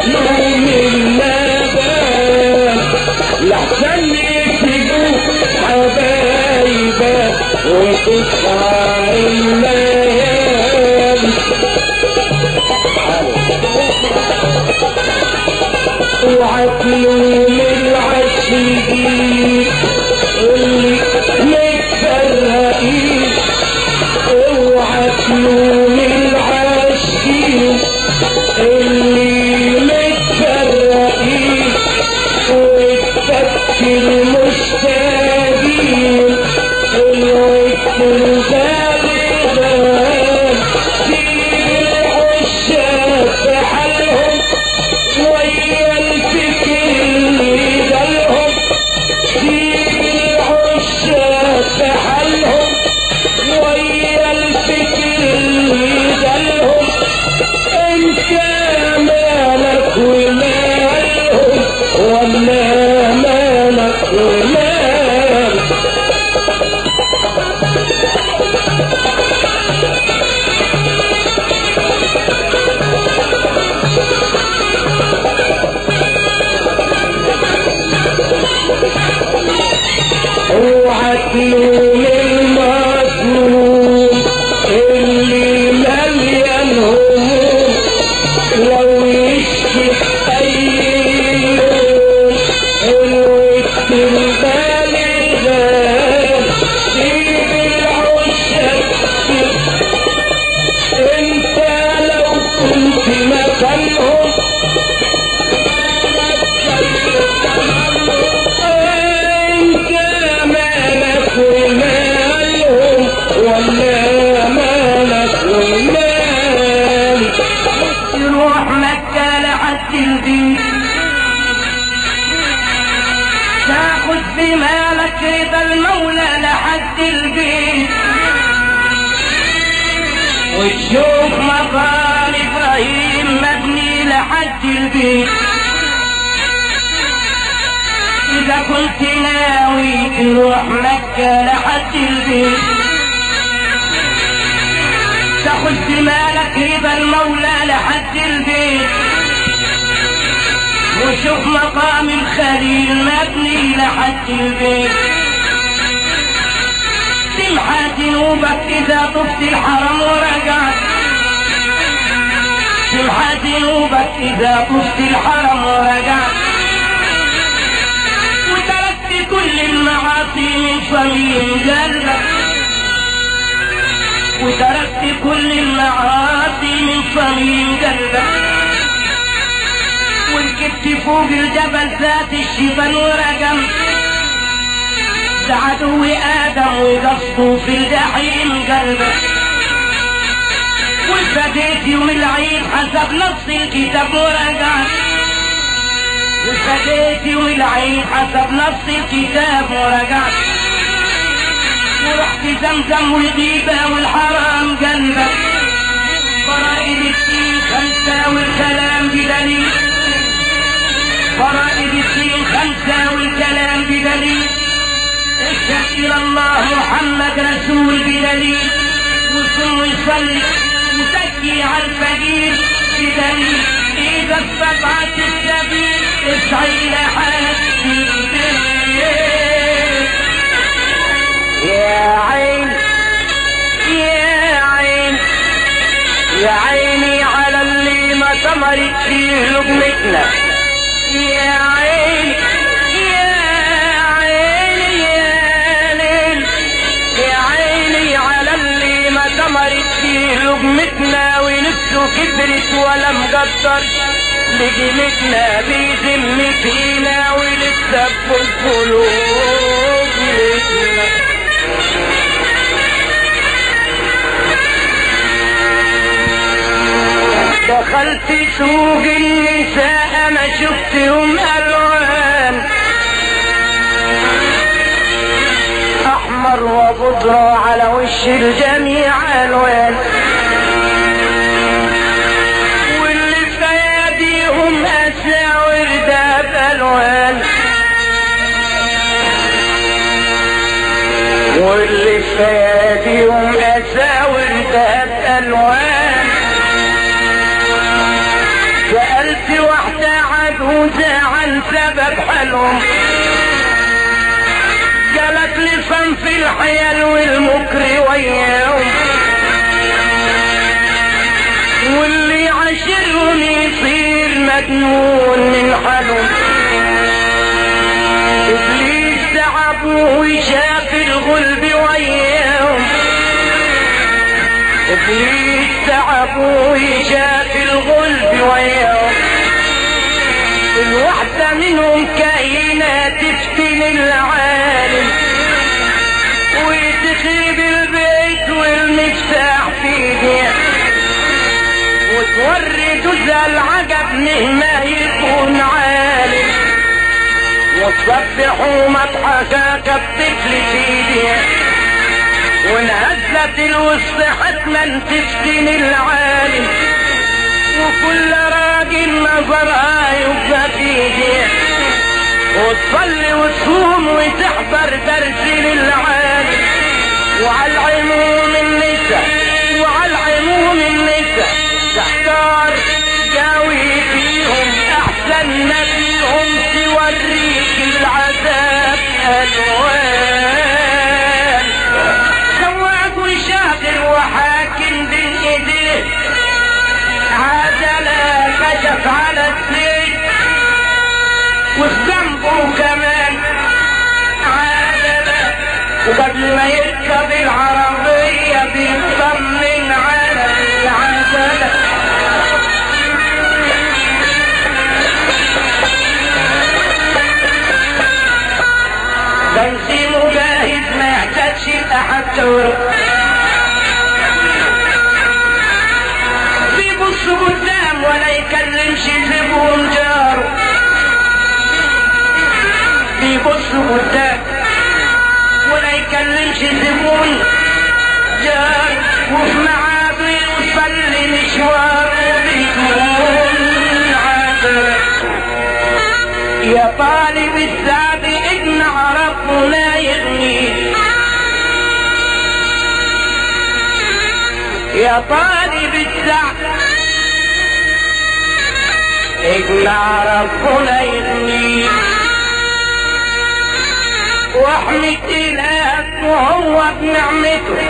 يوم الندم لحسن يكتبوا حبايبك وتسهر الليالي وعتلوا من العشيقين اللي متفرقين اوعتلوا من العشيقين اللي متفرقين وتفكر مشتاقين الوقت البالغان سيب العشاق في حالهم ويا الفكر اللي جالهم سيب العشاق في حالهم ويا الفكر اللي جالهم انت مالك ومالهم ولا مالك ومالهم اوعى تلوم المظلوم اللي مليان هموم لو يشكي اي يوم الوقت البالغان سيب العشاق انت لو كنت مكانهم انت مالك ومالهم ولا مالك ومالك يروح مكة لحد البيت تاخد في مالك رضا المولى لحد البيت وتشوف مقام ابراهيم مبني لحد البيت اذا كنت ناوي تروح مكة لحد البيت تاخد في مالك رضا المولى لحد البيت وشوف مقام الخليل مبني لحد البيت تمحى ذنوبك اذا طفت الحرم ورجعت تمحى ذنوبك اذا طفت الحرم ورجعت وتركت كل المعاصي من صميم قلبك وتركت كل المعاصي من صميم قلبك وركبت فوق الجبل ذات الشبل ورقم ده عدو ادم وقصده في الجحيم قلبك وفديت يوم العيد حسب نص الكتاب ورقم وفديت يوم العيد حسب نص الكتاب ورقم ورحت زمزم والغيبة والحرام قلبك فرائد الدين خمسة والكلام بدليل فرائد الدين خمسة والكلام بدليل اشهد إلى الله محمد رسول بدليل وصم ويصلي وزكي على الفقير بدليل إذا استطعت السبيل اسعي لحد البيت يا عين يا عين يا عيني على اللي ما ثمرت فيه لقمتنا يا عيني يا عيني يا ليل يا عيني على اللي ما ثمرت فيه لقمتنا ونفسه كبرت ولا مقدر لقيمتنا بيذم فينا ولسه بالقلوب لسنا دخلت سوق النساء ما شفتهم الوان احمر وبودرة على وش الجميع الوان واللي في ايديهم اساور داب الوان واللي في ايديهم اساور داب الوان سألت واحدة مالهم جالت لسان في الحيل والمكر وياهم واللي عاشرهم يصير مجنون من حالهم ابليس تعبه وشاف الغلب وياهم ابليس تعبه وشاف الغلب وياهم الواحدة منهم كائنة تفتن العالم وتخيب البيت والمفتاح في ايديها وتوري جوزها العجب مهما يكون عالم وتصبح ومضحكة كالطفل في ايديها وانهزت الوسط حتما تفتن العالم وكل راجل نظرها يبقى في ايديها وتصلي وتصوم وتحضر درس للعالم وعلى العموم النساء وعلى العموم النساء تحتار جاوي فيهم احسن ما فيهم توريك العذاب الوان سواق وشاغل وحاكم بين ايديه عدلا كشف على السيف وذنبه كمان عدلا وقبل ما يركب العربية بيطمن على العجلة بنزينه جاهز ما يحتاجش لأحد تورق بيبص قدام ولا يكلمش زبون جاره بيبص قدام ولا يكلمش زبون جار وفي ميعاده يوصل لمشوار بدون عذر يا طالب الزاد اجمع ربنا يغنيك يا طالب الزعف اجمع ربنا يغنيك واحمد إلهك وهو بنعمته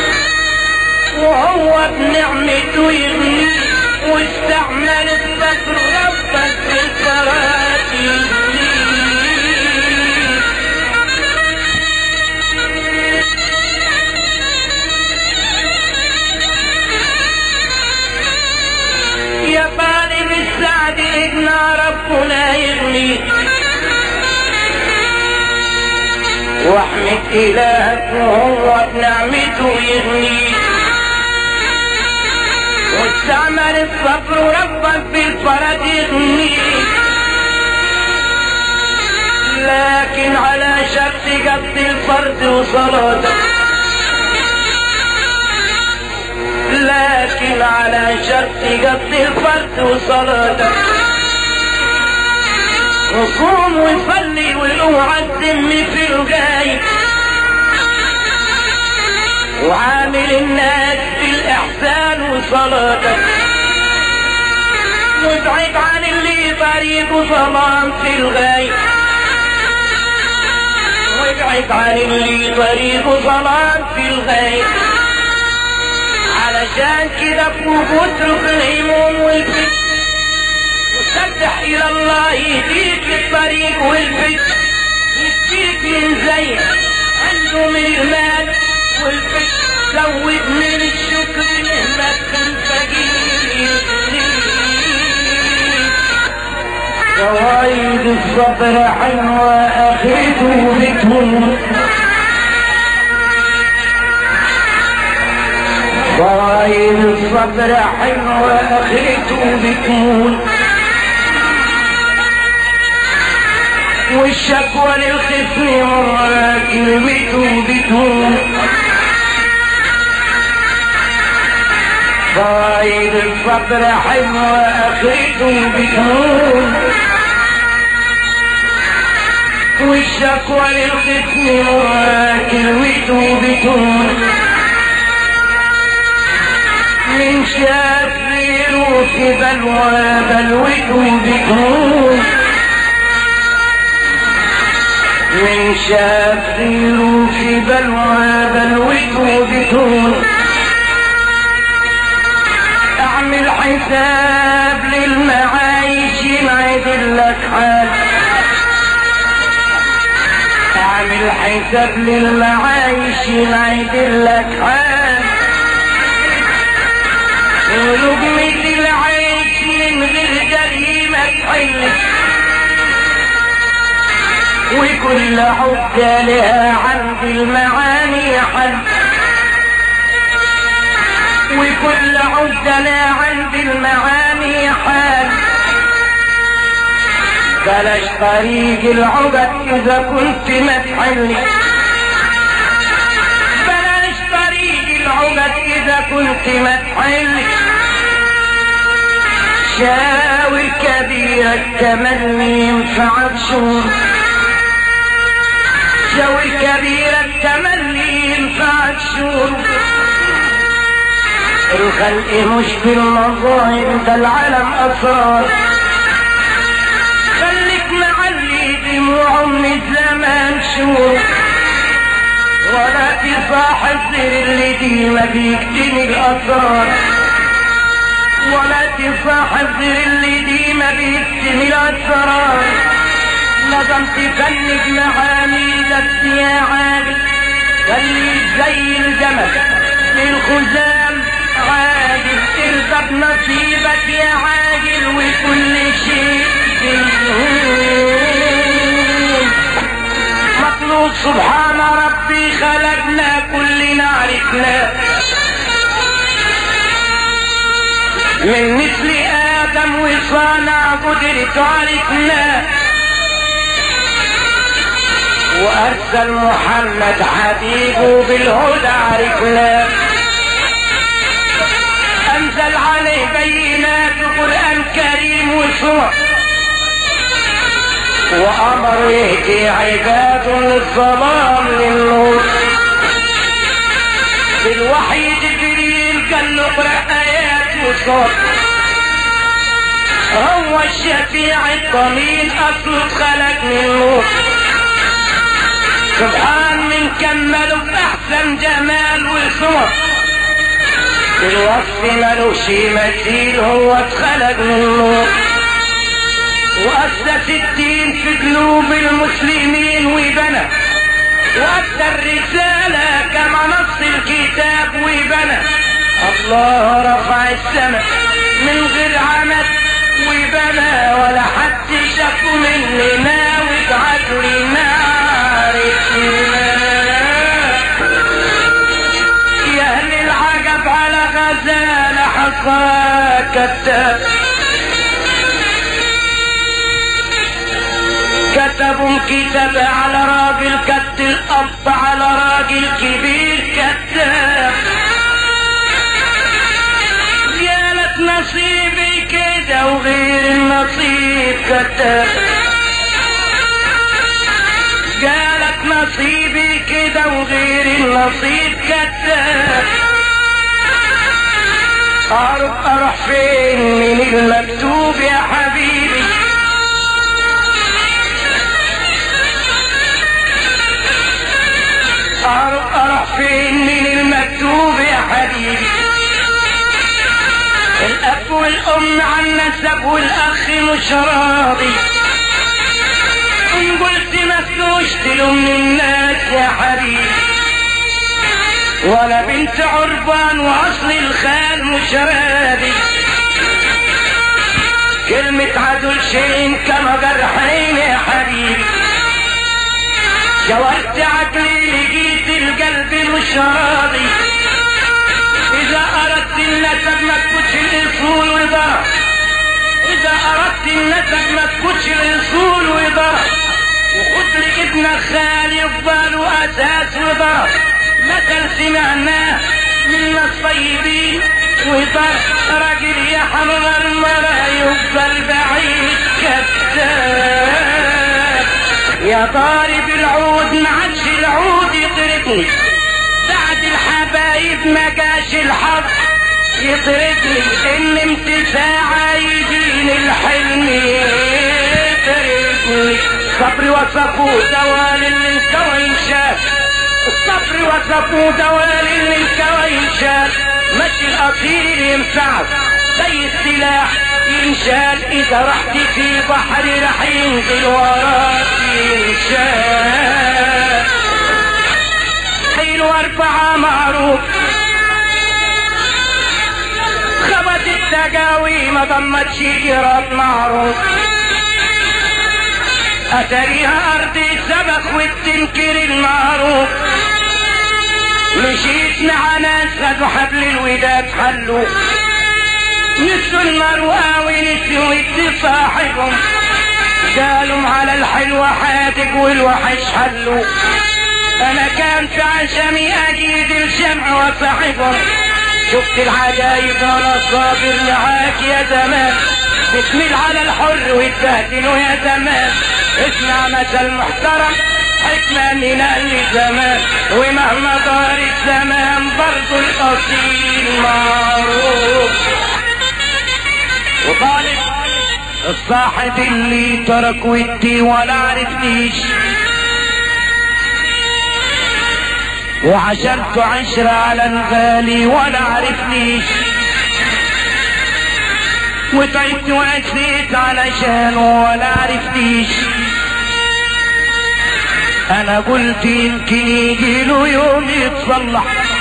وهو بنعمته يغنيك واستعمل الصبر ربك في الصلاة يغنيك يا طالب السعد إجنا ربنا يغنيك واحمد إلهك وهو بنعمته يغنيك واستعمل الصبر ربك بالفرج يغنيك لكن على شرط قصد الفرد وصلاتك لكن على شرط قصد الفرد وصلاتك وصوم وصلي واوعى الذم في الغايب وعامل الناس بالاحسان وصلاتك وابعد عن اللي طريقه ظلام في الغايب وابعد عن اللي طريقه ظلام في الغايب علشان كده فوق واترك الهموم والفتن وسبح الى الله يهديك للطريق والفتن يشفيك من زيك عنده من المال والفتن زود من الشكر مهما كان فقير فوايد الصبر حلوة اخرته بتموت فوايد الصبر حلوة اخرته بتموت والشكوى للخصم مرة كلمته بتموت فوايد الصبر حلوة اخرته بتموت والشكوى للخصم مرة كلمته بتموت من شاف غيره في بلوى بلوته بتموت من شاف غيره في بلوى بلوته بتون اعمل حساب للمعايش ما يدلك حال اعمل حساب للمعايش ما يدلك حال ولقمة العيش من غير جريمة تحلك وكل عقدة لها عند المعاني حل وكل عقدة لها عند المعاني حل بلاش طريق العقد إذا كنت ما تحلي بلاش طريق العقد إذا كنت ما تحلي شاور كبير التمني ينفعك شهور شاور كبير التمني ينفعك شهور الخلق مش بالمظاهر ده العالم أسرار خليك معلي دموع من الزمان شهور ولا تصاحب غير اللي ديما بيكتم الأسرار ولا تصاحب غير اللي ديما بيكتم الأسرار لازم تفنج معاميلك يا عالي خليك زي الجمل للخزام عاجل ارضى بنصيبك يا عاجل وكل شيء بالهون مطلوب سبحان ربي خلقنا كلنا عرفنا من مثل آدم وصانع قدرته عرفنا وأرسل محمد حبيبه بالهدى عرفنا أنزل عليه بينات قرآن كريم وسور وأمر يهدي عباد للظلام للنور بالوحي جبريل قال له اقرأ آيات وصور هو الشفيع الضمين أصل خلق من نور سبحان من كمله بأحسن جمال وصور الوصف ملوش مثيل هو اتخلق من نور وأسس الدين في قلوب المسلمين وبنى وأدى الرسالة كما نص الكتاب وبنى الله رفع السماء من غير عمد وبنى ولا حد شافه مننا وابعت لنا عرفنا يا أهل العجب على غزال حصى كتاب كتبوا كتاب على راجل كت الأب على راجل كبير كتاب جالت نصيبي كده وغير النصيب كتاب جالت نصيبي كده وغير النصيب كتاب أعرف أروح فين من المكتوب يا حبيبي أعرف أروح فين من المكتوب يا حبيبي الأب والأم عن نسب والأخ مش راضي إن قلت مسلوش تلوم الناس يا حبيبي ولا بنت عربان وأصل الخال مش راضي كلمة عدل شيء كما جرحين يا حبيبي جورت عقلي لقيت القلب مش راضي إذا أردت النسب ما تكونش الأصول وضرب إذا أردت النسب ما تكونش الأصول وضرب وخد لك ابن خالي يفضل وأساس وضرب مثل سمعناه من الطيبين وضرب راجل يحرر المرا يفضل بعيد كذاب يا ضارب العود ما عادش العود يطربني بعد الحبايب ما جاش الحظ يطربني ان امتساع يدين الحلم يطربني صبر الصبر وصفوه دوال للكوين شاف الصبر وصفوه دوال للكوين شاف مشي الأصيل ينفعك زي السلاح ينشال إذا رحت في بحر رح ينزل وراك ينشال حين وارفع معروف خبت التقاوي ما ضمتش جيران معروف أتريها أرضي سبق والتنكر المعروف مشيت مع ناس خدوا حبل الوداد حلوا نسوا المروءة ونسوا يدي صاحبهم قالوا على الحلوة حاتك والوحش حلوا انا كان في عشمي اجيد الجمع وصاحبهم شفت العجايب وانا صابر معاك يا زمان بتميل على الحر وتبهدلوا يا زمان اسمع مثل محترم حكمة من أهل زمان ومهما دار الزمان برضو الأصيل معروف وطالب الصاحب اللي ترك ودي ولا عرفتيش وعشرت عشرة على الغالي ولا عرفنيش وتعبت وأسيت علشانه ولا عرفتيش أنا قلت يمكن يجي له يوم يتصلح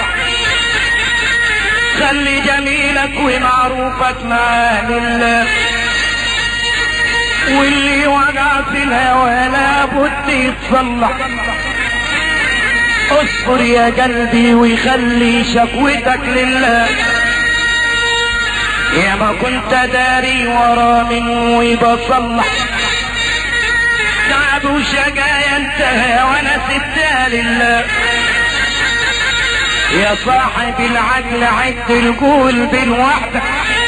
خلي جميلك ومعروفك مع أهل الله واللي وقع في الهوى لابد يتصلح اصبر يا قلبي وخلي شكوتك لله يا ما كنت داري ورا منه وبصلح تعب وشقايا انتهى وانا سبتها لله يا صاحب العقل عد القول بالوحدة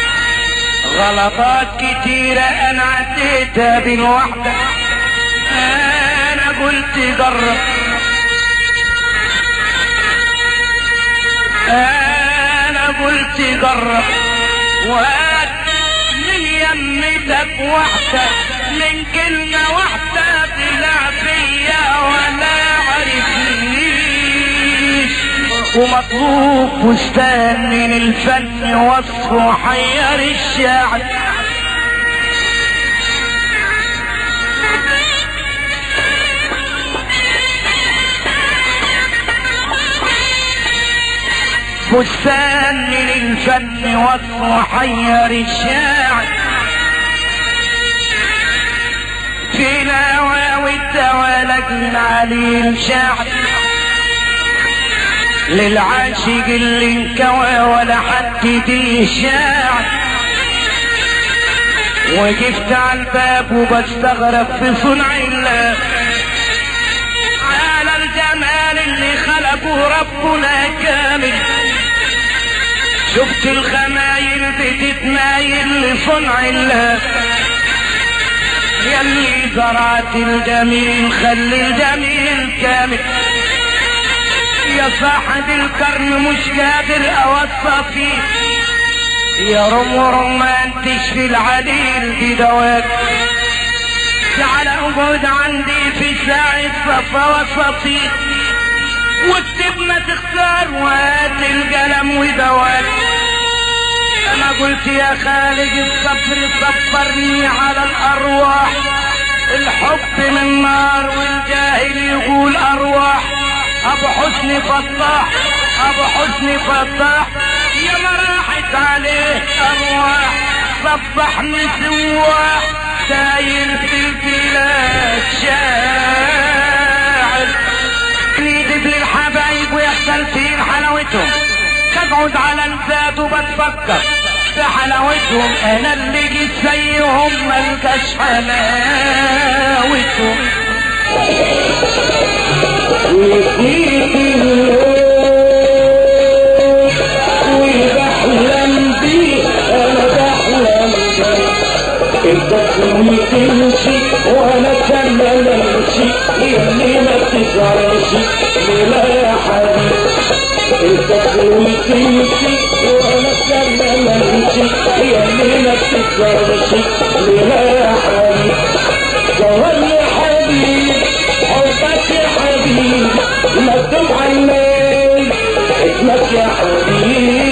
غلطات كتيرة انا عديتها بالوحدة انا قلت جرب انا قلت جرب وقت من يمتك واحدة من كلمة واحدة طلع فيا ولا عرفنيش ومطلوب فستان من الفن وصفه حير الشعر فستان من الفن وصفه حير الشاعر في الهوى والدوالك من علي الشاعر للعاشق اللي انكوى ولا حد دي شاعر وقفت على الباب وبستغرب في صنع الله على الجمال اللي خلقه ربنا كامل شفت الخمايل بتتمايل لصنع الله يلي زرعت الجميل خلي الجميل كامل يا صاحب الكرم مش قادر اوصى فيه يا رم رمان تشفي العليل بدواك تعال اقعد عندي في ساعة صفا وسطيك واكتب ما تختار وهات القلم ودواك انا قلت يا خالق الصبر صبرني على الارواح الحب من نار والجاهل يقول ارواح ابو حسني فتاح ابو حسني فتاح يا ما راحت عليه ارواح صبحني سواح ساير في البلاد شاعر يجيب للحبايب ويحصل فيه حلاوتهم تقعد على الزاد وبتفكر في حلاوتهم انا اللي جيت زيهم ملقاش حلاوتهم نسيت اليوم وبحلم بيه انا بحلم بيه انت تمشي وانا كمان امشي يلي ما تزعلش لا يا حبيبي انت تمشي وانا كمان امشي يلي ما تزعلش لا يا حبيبي جوال حبيبي حبيبي مكتوب عليك اسمك يا حبيبي